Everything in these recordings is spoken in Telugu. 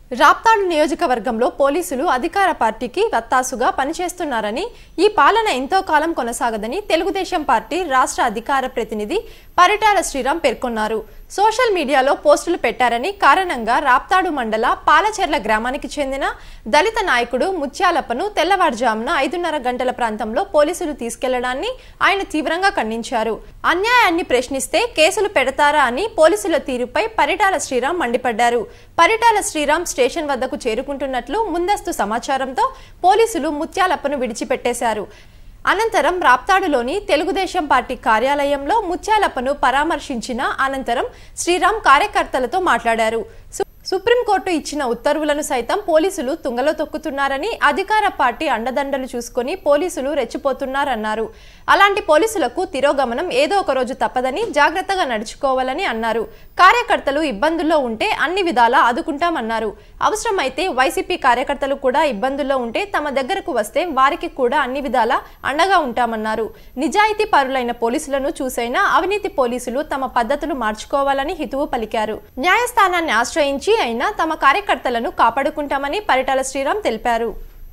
రాప్తాడు నియోజకవర్గంలో పోలీసులు అధికార పార్టీకి వత్తాసుగా పనిచేస్తున్నారని ఈ పాలన ఎంతో కాలం కొనసాగదని తెలుగుదేశం పార్టీ రాష్ట్ర అధికార ప్రతినిధి పరిటాల శ్రీరామ్ పేర్కొన్నారు సోషల్ మీడియాలో పోస్టులు పెట్టారని కారణంగా రాప్తాడు మండల పాలచెర్ల గ్రామానికి చెందిన దళిత నాయకుడు ముత్యాలప్పను తెల్లవారుజామున ఐదున్నర గంటల ప్రాంతంలో పోలీసులు తీసుకెళ్లడాన్ని ఆయన తీవ్రంగా ఖండించారు అన్యాయాన్ని ప్రశ్నిస్తే కేసులు పెడతారా అని పోలీసుల తీరుపై పరిటాల శ్రీరామ్ మండిపడ్డారు పరిటాల శ్రీరామ్ స్టేషన్ వద్దకు చేరుకుంటున్నట్లు ముందస్తు సమాచారంతో పోలీసులు ముత్యాలప్పను విడిచిపెట్టేశారు అనంతరం రాప్తాడులోని తెలుగుదేశం పార్టీ కార్యాలయంలో ముత్యాలప్పను పరామర్శించిన అనంతరం శ్రీరామ్ కార్యకర్తలతో మాట్లాడారు సు- సుప్రీంకోర్టు ఇచ్చిన ఉత్తర్వులను సైతం పోలీసులు తుంగలో తొక్కుతున్నారని అధికార పార్టీ అండదండలు చూసుకొని పోలీసులు రెచ్చిపోతున్నారన్నారు అలాంటి పోలీసులకు తిరోగమనం ఏదో ఒక రోజు తప్పదని జాగ్రత్తగా నడుచుకోవాలని అన్నారు కార్యకర్తలు ఇబ్బందుల్లో ఉంటే అన్ని విధాలా ఆదుకుంటామన్నారు అవసరమైతే వైసీపీ కార్యకర్తలు కూడా ఇబ్బందుల్లో ఉంటే తమ దగ్గరకు వస్తే వారికి కూడా అన్ని విధాలా అండగా ఉంటామన్నారు నిజాయితీ పరులైన పోలీసులను చూసైనా అవినీతి పోలీసులు తమ పద్ధతులు మార్చుకోవాలని హితువు పలికారు న్యాయస్థానాన్ని ఆశ్రయించి అయినా తమ కార్యకర్తలను కాపాడుకుంటామని పరిటాల శ్రీరామ్ తెలిపారు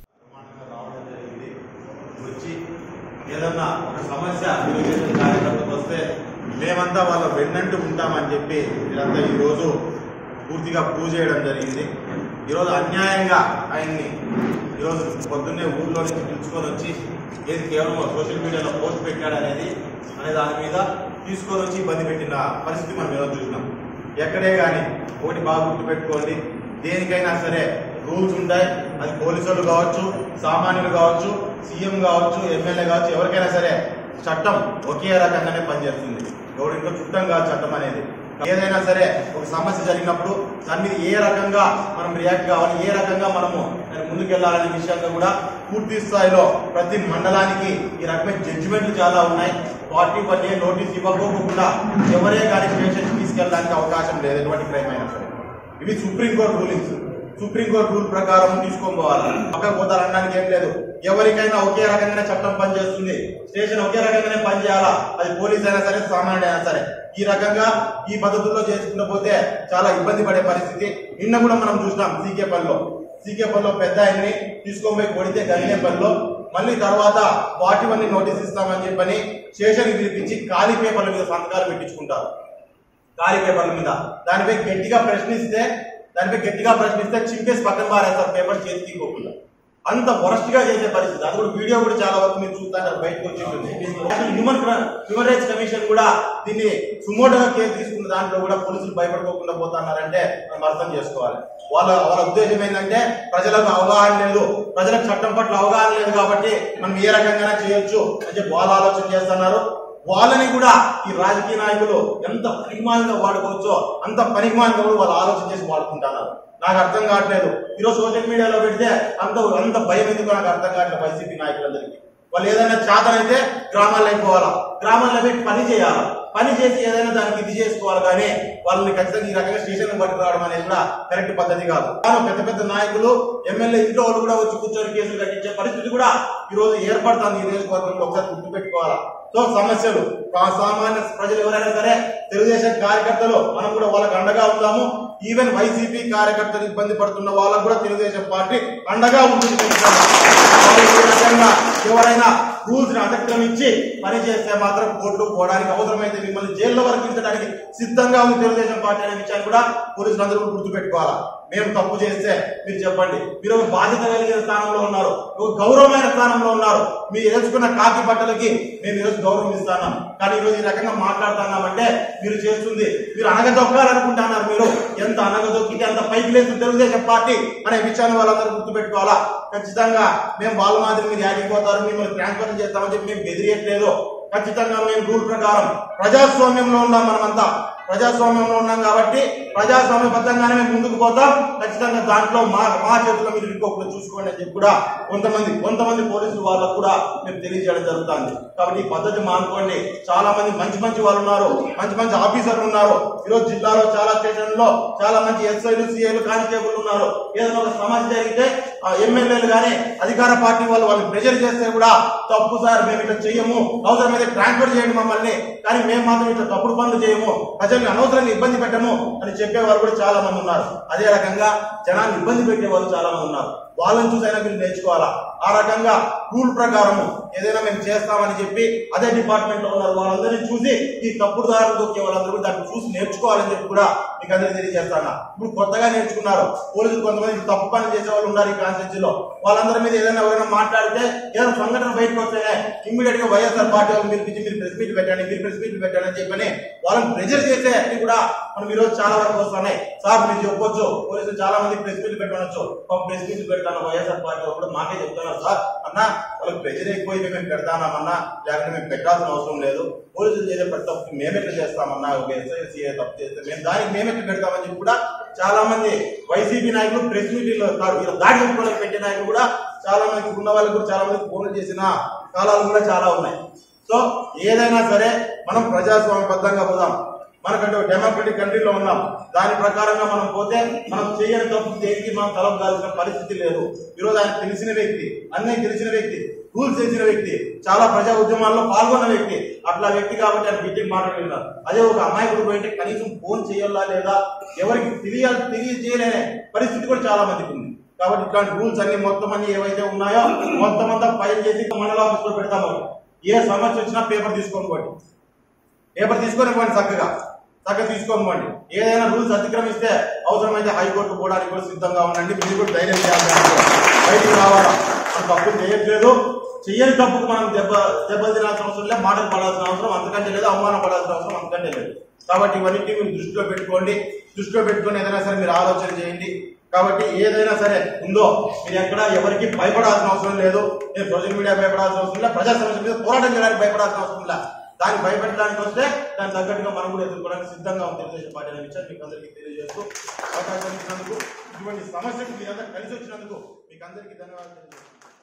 రావడం జరిగింది వచ్చి ఏదన్నా ఒక సమస్య తెలుగుదేశం కార్యకర్తలకు వస్తే మేమంతా వాళ్ళ వెన్నంటూ ఉంటామని చెప్పి వీళ్ళంతా ఈరోజు పూర్తిగా ప్రూవ్ చేయడం జరిగింది ఈరోజు అన్యాయంగా ఆయన్ని ఈరోజు పొద్దున్నే ఊర్లో నుంచి పిలుచుకొని వచ్చి ఏది కేవలం సోషల్ మీడియాలో పోస్ట్ పెట్టాడనేది అనే దాని మీద తీసుకొని వచ్చి ఇబ్బంది పెట్టిన పరిస్థితి మనం ఈరోజు చూసినాం ఎక్కడే కానీ ఒకటి బాగా గుర్తుపెట్టుకోండి దేనికైనా సరే రూల్స్ ఉంటాయి అది పోలీసు వాళ్ళు కావచ్చు సామాన్యులు కావచ్చు సీఎం కావచ్చు ఎమ్మెల్యే కావచ్చు ఎవరికైనా సరే చట్టం ఒకే రకంగానే పనిచేస్తుంది ఎవరింట్లో చుట్టం కాదు చట్టం అనేది ఏదైనా సరే ఒక సమస్య జరిగినప్పుడు దాని మీద ఏ రకంగా మనం రియాక్ట్ కావాలి ఏ రకంగా మనము దాన్ని ముందుకెళ్లాలనే విషయంగా కూడా పూర్తి స్థాయిలో ప్రతి మండలానికి ఈ రకమైన జడ్జిమెంట్లు చాలా ఉన్నాయి పార్టీ వన్ ఏ నోటీస్ ఇవ్వకోకుండా ఎవరే కానీ స్టేషన్ తీసుకెళ్ళడానికి అవకాశం లేదు ఎటువంటి క్రైమ్ అయినా సరే ఇవి సుప్రీంకోర్టు రూలింగ్స్ సుప్రీంకోర్టు రూల్ ప్రకారం తీసుకొని పోవాలి పక్కకు పోతారనడానికి ఏం లేదు ఎవరికైనా ఒకే రకంగానే చట్టం పనిచేస్తుంది స్టేషన్ ఒకే రకంగానే పనిచేయాలా అది పోలీస్ అయినా సరే సామాన్యుడు అయినా సరే ఈ రకంగా ఈ పద్ధతుల్లో చేసుకుంటూ పోతే చాలా ఇబ్బంది పడే పరిస్థితి నిన్న కూడా మనం చూసినాం సీకేపల్లిలో సీకేపల్లిలో పెద్ద ఆయన్ని తీసుకొని పోయి కొడితే గంగేపల్లిలో మళ్ళీ తర్వాత వాటి వన్ని నోటీస్ ఇస్తామని చెప్పని స్టేషన్ పిలిపించి ఖాళీ పేపర్ల మీద సంతకాలు పెట్టించుకుంటారు ఖాళీ పేపర్ల మీద దానిపై గట్టిగా ప్రశ్నిస్తే దానిపై గట్టిగా ప్రశ్నిస్తే చింపేసి పక్కన పారేస్తారు పేపర్ చేతికి ఇవ్వకుండా అంత వరస్ట్ గా చేసే పరిస్థితి అది కూడా వీడియో కూడా చాలా వరకు మీరు చూస్తారు బయటకు వచ్చి ఉంటుంది అసలు హ్యూమన్ హ్యూమన్ రైట్స్ కమిషన్ కూడా దీన్ని సుమోటోగా కేసు తీసుకున్న దాంట్లో కూడా పోలీసులు భయపడుకోకుండా పోతున్నారంటే మనం అర్థం చేసుకోవాలి వాళ్ళ వాళ్ళ ఉద్దేశం ఏంటంటే ప్రజలకు అవగాహన లేదు ప్రజలకు చట్టం పట్ల అవగాహన లేదు కాబట్టి మనం ఏ రకంగా చేయొచ్చు అని చెప్పి వాళ్ళు ఆలోచన చేస్తున్నారు వాళ్ళని కూడా ఈ రాజకీయ నాయకులు ఎంత పనికిమానంగా వాడుకోవచ్చో అంత పనికిమానంగా కూడా వాళ్ళు ఆలోచన చేసి వాడుకుంటున్నారు నాకు అర్థం కావట్లేదు ఈరోజు సోషల్ మీడియాలో పెడితే అంత అంత భయం ఎందుకు నాకు అర్థం కావట్లేదు వైసీపీ నాయకులందరికీ వాళ్ళు ఏదైనా చేతనైతే గ్రామాల్లో అయిపోవాలా గ్రామాల్లో పెట్టి పని చేయాలా పని చేసి ఏదైనా దానికి ఇది చేసుకోవాలి కానీ వాళ్ళని ఖచ్చితంగా ఈ రకంగా స్టేషన్ పట్టుకు రావడం అనేది కూడా కరెక్ట్ పద్ధతి కాదు కానీ పెద్ద పెద్ద నాయకులు ఎమ్మెల్యే ఇంట్లో వాళ్ళు కూడా వచ్చి కూర్చొని కేసులు కట్టించే పరిస్థితి కూడా ఈ రోజు ఏర్పడుతుంది ఈ నియోజకవర్గంలో ఒకసారి గుర్తుపెట్టుకోవాలా సో సమస్యలు కా- సామాన్య ప్రజలు ఎవరైనా సరే తెలుగుదేశం కార్యకర్తలు మనం కూడా వాళ్ళకి అండగా ఉంటాము ఈవెన్ వైసీపీ కార్యకర్తలు ఇబ్బంది పడుతున్న వాళ్ళకు కూడా తెలుగుదేశం పార్టీ అండగా ఉంటుంది వాళ్ళు ఈ రకంగా ఎవరైనా రూల్స్ ని అతిక్రమించి పని చేస్తే మాత్రం కోర్టు పోవడానికి అవసరమైతే మిమ్మల్ని జైల్లో వరకు ఉంచడానికి సిద్ధంగా ఉంది తెలుగుదేశం పార్టీ అనే విషయాన్ని కూడా పోలీసులు అందరూ కూడా గుర్తుపెట్టుకోవాలా మేము తప్పు చేస్తే మీరు చెప్పండి మీరు ఒక బాధ్యత కలిగిన స్థానంలో ఉన్నారు ఒక గౌరవమైన స్థానంలో ఉన్నారు మీరు వేసుకున్న కాకి బట్టలకి మేము ఈరోజు గౌరవం ఇస్తున్నాం కానీ ఈరోజు ఈ రకంగా మాట్లాడుతున్నామంటే మీరు చేస్తుంది మీరు అనగదొక్కాలనుకుంటున్నారు మీరు ఎంత అనగదొక్కితే అంత పైకి లేదు తెలుగుదేశం పార్టీ అనే విషయాన్ని వాళ్ళందరూ గుర్తుపెట్టుకోవాలా ఖచ్చితంగా మేము వాళ్ళ మాదిరి మీరు యాడిపోతారు మిమ్మల్ని ట్రాన్స్ఫర్ చేస్తామని చెప్పి మేము బెదిరియట్లేదు ఖచ్చితంగా మేము రూల్ ప్రకారం ప్రజాస్వామ్యంలో ఉన్నాం మనమంతా ప్రజాస్వామ్యంలో ఉన్నాం కాబట్టి ప్రజాస్వామ్యబద్ధంగానే మేము ముందుకు పోతాం ఖచ్చితంగా దాంట్లో మా మా చేతుల్లో మీరు ఇంకొకటి చూసుకోండి అని చెప్పి కూడా కొంతమంది కొంతమంది పోలీసులు వాళ్ళకు కూడా మేము తెలియజేయడం జరుగుతుంది కాబట్టి ఈ పద్ధతి మానుకోండి చాలా మంది మంచి మంచి వాళ్ళు ఉన్నారు మంచి మంచి ఆఫీసర్లు ఉన్నారు ఈరోజు జిల్లాలో చాలా స్టేషన్లో చాలా మంచి ఎస్ఐలు సిఐలు కానిస్టేబుల్ ఉన్నారు ఏదైనా ఒక సమస్య జరిగితే ఆ ఎమ్మెల్యేలు కానీ అధికార పార్టీ వాళ్ళు వాళ్ళు ప్రెజర్ చేస్తే కూడా తప్పు సార్ మేము ఇట్లా చెయ్యము అవసరమైతే ట్రాన్స్ఫర్ చేయండి మమ్మల్ని కానీ మేము మాత్రం ఇట్లా తప్పుడు పనులు చేయము ప్రజల ప్రజల్ని అనవసరంగా ఇబ్బంది పెట్టము అని చెప్పేవారు కూడా చాలా మంది ఉన్నారు అదే రకంగా జనాన్ని ఇబ్బంది పెట్టే వాళ్ళు చాలా మంది ఉన్నారు వాళ్ళని చూసైనా మీరు నేర్చుకోవాలా ఆ రకంగా రూల్ ప్రకారం ఏదైనా మేము చేస్తామని చెప్పి అదే డిపార్ట్మెంట్ లో ఉన్నారు వాళ్ళందరినీ చూసి ఈ తప్పుడు దారులు దొక్కే వాళ్ళందరూ కూడా దాన్ని చూసి నేర్చుకోవాలని చెప్పి కూడా మీకు అందరికీ తెలియజేస్తాను ఇప్పుడు కొత్తగా నేర్చుకున్నారు పోలీసులు కొంతమంది తప్పు పని చేసే వాళ్ళు ఉన్నారు ఈ కాన్స్టిట్యూన్సీ లో వాళ్ళందరి మీద ఏదైనా ఎవరైనా మాట్లాడితే ఏదైనా సంఘటన బయటకు వస్తేనే ఇమ్మీడియట్ గా వైఎస్ఆర్ పార్టీ వాళ్ళని పిలిపించి మీరు ప్రెస్ మీట్ పెట్టండి మీరు ప్రెస్ మీట్ పెట్టండి అని చెప్పని వాళ్ళని ప్రెజర్ చేసే అన్ని కూడా మనం ఈ రోజు చాలా వరకు వస్తున్నాయి సార్ మీరు చెప్పొచ్చు పోలీసులు చాలా మంది ప్రెస్ మీట్ పెట్టవచ్చు ప్రెస్ మీట్ పెడతాను వైఎస్ఆర్ పార్టీ వాళ్ళు కూడా మాకే చెప్తున్నారు సార్ అన్న వాళ్ళకి ప్రెజర్ ఎక్కువ మేము పెడతామన్నా లేకపోతే మేము పెట్టాల్సిన అవసరం లేదు పోలీసులు చేసే ప్రతి తప్పు మేము ఎట్లా చేస్తామన్నా ఒక ఎస్ఐ సిఐ తప్పు చేస్తే మేము దానికి మేము ఎట్లా పెడతామని చెప్పి కూడా చాలా మంది వైసీపీ నాయకులు ప్రెస్ మీటింగ్ లో దాడి చెప్పుకోవడానికి పెట్టే నాయకులు కూడా చాలా మంది ఉన్న వాళ్ళకి కూడా చాలా మంది ఫోన్లు చేసిన కాలాలు కూడా చాలా ఉన్నాయి సో ఏదైనా సరే మనం ప్రజాస్వామ్యబద్ధంగా పోదాం మనకంటే డెమోక్రటిక్ కంట్రీలో ఉన్నాం దాని ప్రకారంగా మనం పోతే మనం చేయని తప్పు దేనికి మనం తలపదాల్సిన పరిస్థితి లేదు ఈరోజు ఆయన తెలిసిన వ్యక్తి అన్నీ తెలిసిన వ్యక్తి రూల్స్ తెలిసిన వ్యక్తి చాలా ప్రజా ఉద్యమాల్లో పాల్గొన్న వ్యక్తి అట్లా వ్యక్తి కాబట్టి ఆయన బిడ్డకి మాట్లాడుతున్నారు అదే ఒక అమాయకుడు పోయింటే కనీసం ఫోన్ చేయాలా లేదా ఎవరికి తెలియాలి తెలియజేయలేని పరిస్థితి కూడా చాలా మందికి ఉంది కాబట్టి ఇట్లాంటి రూల్స్ అన్ని మొత్తం అన్ని ఏవైతే ఉన్నాయో మొత్తం అంతా ఫైల్ చేసి మండల ఆఫీస్ లో పెడతాము ఏ సమస్య వచ్చినా పేపర్ తీసుకొని పోండి పేపర్ తీసుకొని పోండి చక్కగా చక్కగా తీసుకొని పోండి ఏదైనా రూల్స్ అతిక్రమిస్తే అవసరమైతే హైకోర్టు పోవడానికి కూడా సిద్ధంగా ఉండండి మీరు కూడా ధైర్యం చేయాలి బయటికి రావాలా మనం తప్పు చేయట్లేదు చెయ్యని తప్పుకు మనం దెబ్బ దెబ్బలు తినాల్సిన అవసరం లేదు మాటలు పడాల్సిన అవసరం అంతకంటే లేదు అవమానం పడాల్సిన అవసరం అంతకంటే లేదు కాబట్టి ఇవన్నీ మీరు దృష్టిలో పెట్టుకోండి దృష్టిలో పెట్టుకొని ఏదైనా సరే మీరు ఆలోచన చేయండి కాబట్టి ఏదైనా సరే ఉందో మీరు ఎక్కడ ఎవరికి భయపడాల్సిన అవసరం లేదు నేను సోషల్ మీడియా భయపడాల్సిన అవసరం లేదు ప్రజా సమస్యల మీద పోరాటం చేయడానికి భయపడాల్సిన అవసరం లేదు దాన్ని భయపెట్టడానికి వస్తే దాని తగ్గట్టుగా మనం కూడా ఎదుర్కోవడానికి సిద్ధంగా ఉంది తెలుగుదేశం పార్టీ అనే విషయాన్ని మీకు అందరికీ తెలియజేస్తూ అవకాశం ఇచ్చినందుకు ఇటువంటి సమస్యకు మీరందరూ కలిసి వచ్చినందుకు మీకు అందరికీ ధన్యవాదాలు తెలియజేస్తున్నాను